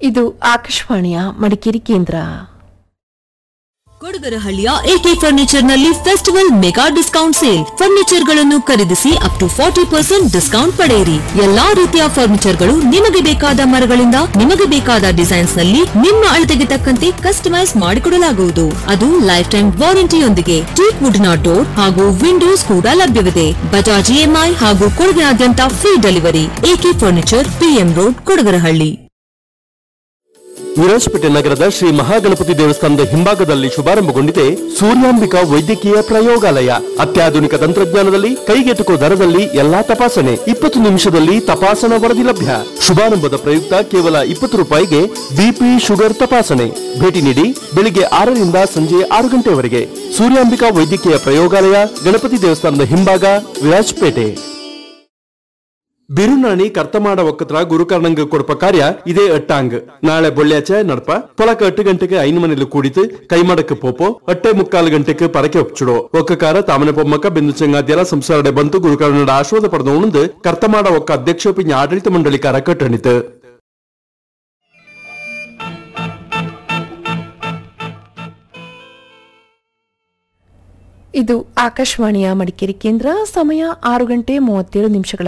ಇದು ಆಕಾಶವಾಣಿಯ ಮಡಿಕೇರಿ ಕೇಂದ್ರ ಕೊಡಗರಹಳ್ಳಿಯ ಎಕೆ ಫರ್ನಿಚರ್ ನಲ್ಲಿ festival mega discount sale furniture ಗಳನ್ನು ಖರೀದಿಸಿ up to forty percent discount ಪಡೆಯಿರಿ ಎಲ್ಲಾ ರೀತಿಯ ಫರ್ನಿಚರ್ ಗಳು ನಿಮಗೆ ಬೇಕಾದ ಮರಗಳಿಂದ ನಿಮಗೆ ಬೇಕಾದ ಡಿಸೈನ್ಸ್ ನಲ್ಲಿ ನಿಮ್ಮ ಅಳತೆಗೆ ತಕ್ಕಂತೆ ಕಸ್ಟಮೈಸ್ ಮಾಡಿಕೊಡಲಾಗುವುದು ಅದು ಲೈಫ್ ಟೈಮ್ ವಾರಂಟಿಯೊಂದಿಗೆ ಟೀಕ್ ವುಡ್ ನ ಡೋರ್ ಹಾಗೂ ವಿಂಡೋಸ್ ಕೂಡ ಲಭ್ಯವಿದೆ ಬಜಾಜ್ ಇಎಂಐ ಹಾಗೂ ಕೊಡಗಿನಾದ್ಯಂತ free delivery AK furniture PM road Kodagarahalli Virajpet ನಗರದ ಶ್ರೀ ಮಹಾಗಣಪತಿ ದೇವಸ್ಥಾನದ ಹಿಂಭಾಗದಲ್ಲಿ ಶುಭಾರಂಭಗೊಂಡಿದೆ ಸೂರ್ಯಾಂಬಿಕಾ ವೈದ್ಯಕೀಯ ಪ್ರಯೋಗಾಲಯ ಅತ್ಯಾಧುನಿಕ ತಂತ್ರಜ್ಞಾನದಲ್ಲಿ ಕೈಗೆಟುಕುವ ದರದಲ್ಲಿ ಎಲ್ಲಾ ತಪಾಸಣೆ ಇಪ್ಪತ್ತು ನಿಮಿಷದಲ್ಲಿ ತಪಾಸಣಾ ವರದಿ ಲಭ್ಯ ಶುಭಾರಂಭದ ಪ್ರಯುಕ್ತ ಕೇವಲ ಇಪ್ಪತ್ತು ರೂಪಾಯಿಗೆ ಬಿಪಿ ಶುಗರ್ ತಪಾಸಣೆ ಭೇಟಿ ನೀಡಿ ಬೆಳಿಗ್ಗೆ ಆರರಿಂದ ಸಂಜೆ ಆರು ಗಂಟೆವರೆಗೆ ಸೂರ್ಯಾಂಬಿಕಾ ವೈದ್ಯಕೀಯ ಪ್ರಯೋಗಾಲಯ ಗಣಪತಿ ದೇವಸ್ಥಾನದ ಹಿಂಭಾಗ ವಿರಾಜಪೇಟೆ ಬಿರುನಾಣಿ ಕರ್ತಮಾಡ ಒಕ್ಕತ್ರ ಗುರುಕರ್ಣಂಗ ಕೊಡಪ ಕಾರ್ಯ ಇದೇ ಅಟ್ಟಾಂಗ್ ನಾಳೆ ಬೊಳ್ಳ್ಯಾಚೆ ನಡಪ ಪೊಲಕ ಎಟ್ಟು ಗಂಟೆಗೆ ಐನು ಮನೇಲಿ ಕೂಡಿತು ಕೈಮಡಕ್ಕೆ ಪೋಪೋ ಅಟ್ಟೆ ಮುಕ್ಕಾಲು ಗಂಟೆಗೆ ಪರಕೆ ಒಪ್ಚುಡು ಒಕ್ಕಕಾರ ತಾಮನೆ ಪೊಮ್ಮಕ್ಕ ಬಿಂದು ಚೆಂಗಾದ್ಯಲ ಸಂಸಾರಡೆ ಬಂತು ಗುರುಕರ್ಣದ ಆಶ್ವಾದ ಪಡೆದ ಉಣಂದು ಕರ್ತಮಾಡ ಒಕ್ಕ ಅಧ್ಯಕ್ಷ ಪಿಂಜ ಆಡಳಿತ ಮಂಡಳಿಕಾರ ಕಟ್ಟಣಿತು ಇದು ಆಕಾಶವಾಣಿಯ ಮಡಿಕೇರಿ ಕೇಂದ್ರ ಸಮಯ ಆರು ಗಂಟೆ ಮೂವತ್ತೇಳು ನಿಮಿಷಗಳ